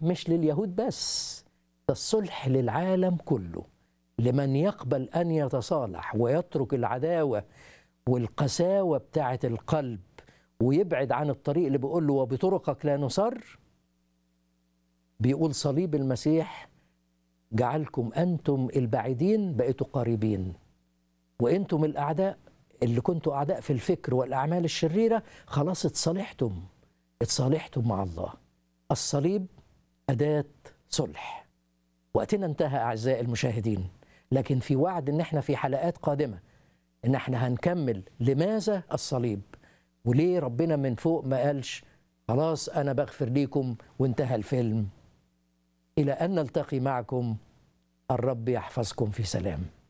مش لليهود بس ده الصلح للعالم كله لمن يقبل ان يتصالح ويترك العداوه والقساوه بتاعه القلب ويبعد عن الطريق اللي بيقول له وبطرقك لا نصر بيقول صليب المسيح جعلكم انتم البعيدين بقيتوا قريبين وانتم الاعداء اللي كنتوا اعداء في الفكر والاعمال الشريره خلاص اتصالحتم اتصالحتم مع الله الصليب اداه صلح وقتنا انتهى اعزائي المشاهدين لكن في وعد ان احنا في حلقات قادمه ان احنا هنكمل لماذا الصليب وليه ربنا من فوق ما قالش خلاص انا بغفر ليكم وانتهى الفيلم الى ان نلتقي معكم الرب يحفظكم في سلام